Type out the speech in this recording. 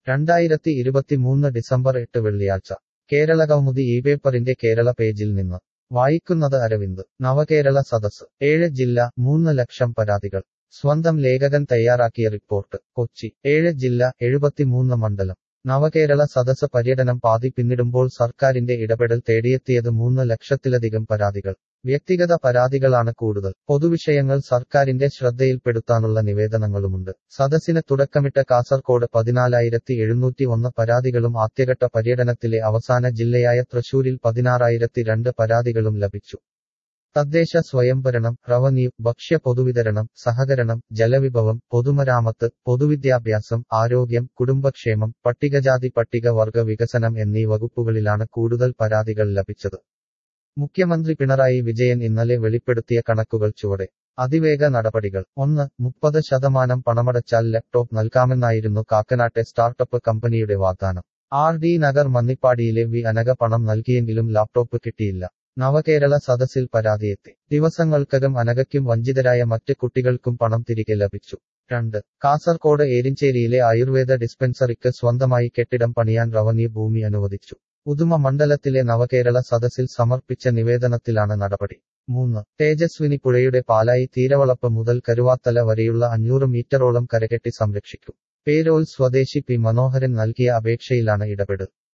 രണ്ടായിരത്തി ഇരുപത്തിമൂന്ന് ഡിസംബർ എട്ട് വെള്ളിയാഴ്ച കേരള കൗമുദി ഈ പേപ്പറിന്റെ കേരള പേജിൽ നിന്ന് വായിക്കുന്നത് അരവിന്ദ് നവകേരള സദസ് ഏഴ് ജില്ല മൂന്ന് ലക്ഷം പരാതികൾ സ്വന്തം ലേഖകൻ തയ്യാറാക്കിയ റിപ്പോർട്ട് കൊച്ചി ഏഴ് ജില്ല എഴുപത്തിമൂന്ന് മണ്ഡലം നവകേരള സദസ് പര്യടനം പാതി പിന്നിടുമ്പോൾ സർക്കാരിന്റെ ഇടപെടൽ തേടിയെത്തിയത് മൂന്ന് ലക്ഷത്തിലധികം പരാതികൾ വ്യക്തിഗത പരാതികളാണ് കൂടുതൽ പൊതുവിഷയങ്ങൾ സർക്കാരിന്റെ ശ്രദ്ധയിൽപ്പെടുത്താനുള്ള നിവേദനങ്ങളുമുണ്ട് സദസ്സിന് തുടക്കമിട്ട കാസർകോട് പതിനാലായിരത്തി എഴുന്നൂറ്റി ഒന്ന് പരാതികളും ആദ്യഘട്ട പര്യടനത്തിലെ അവസാന ജില്ലയായ തൃശൂരിൽ പതിനാറായിരത്തി രണ്ട് പരാതികളും ലഭിച്ചു തദ്ദേശ സ്വയംഭരണം റവന്യൂ ഭക്ഷ്യ പൊതുവിതരണം സഹകരണം ജലവിഭവം പൊതുമരാമത്ത് പൊതുവിദ്യാഭ്യാസം ആരോഗ്യം കുടുംബക്ഷേമം പട്ടികജാതി പട്ടികവർഗ വികസനം എന്നീ വകുപ്പുകളിലാണ് കൂടുതൽ പരാതികൾ ലഭിച്ചത് മുഖ്യമന്ത്രി പിണറായി വിജയൻ ഇന്നലെ വെളിപ്പെടുത്തിയ കണക്കുകൾ ചുവടെ അതിവേഗ നടപടികൾ ഒന്ന് മുപ്പത് ശതമാനം പണമടച്ചാൽ ലാപ്ടോപ്പ് നൽകാമെന്നായിരുന്നു കാക്കനാട്ടെ സ്റ്റാർട്ടപ്പ് കമ്പനിയുടെ വാഗ്ദാനം ആർ ഡി നഗർ മന്നിപ്പാടിയിലെ വി അനക പണം നൽകിയെങ്കിലും ലാപ്ടോപ്പ് കിട്ടിയില്ല നവകേരള സദസ്സിൽ പരാതിയെത്തി ദിവസങ്ങൾക്കകം അനകയ്ക്കും വഞ്ചിതരായ മറ്റ് കുട്ടികൾക്കും പണം തിരികെ ലഭിച്ചു രണ്ട് കാസർകോട് ഏരിഞ്ചേരിയിലെ ആയുർവേദ ഡിസ്പെൻസറിക്ക് സ്വന്തമായി കെട്ടിടം പണിയാൻ റവന്യൂ ഭൂമി അനുവദിച്ചു ഉദുമ മണ്ഡലത്തിലെ നവകേരള സദസ്സിൽ സമർപ്പിച്ച നിവേദനത്തിലാണ് നടപടി മൂന്ന് തേജസ്വിനി പുഴയുടെ പാലായി തീരവളപ്പ് മുതൽ കരുവാത്തല വരെയുള്ള അഞ്ഞൂറ് മീറ്ററോളം കരകെട്ടി സംരക്ഷിക്കും പേരോൽ സ്വദേശി പി മനോഹരൻ നൽകിയ അപേക്ഷയിലാണ് ഇടപെടൽ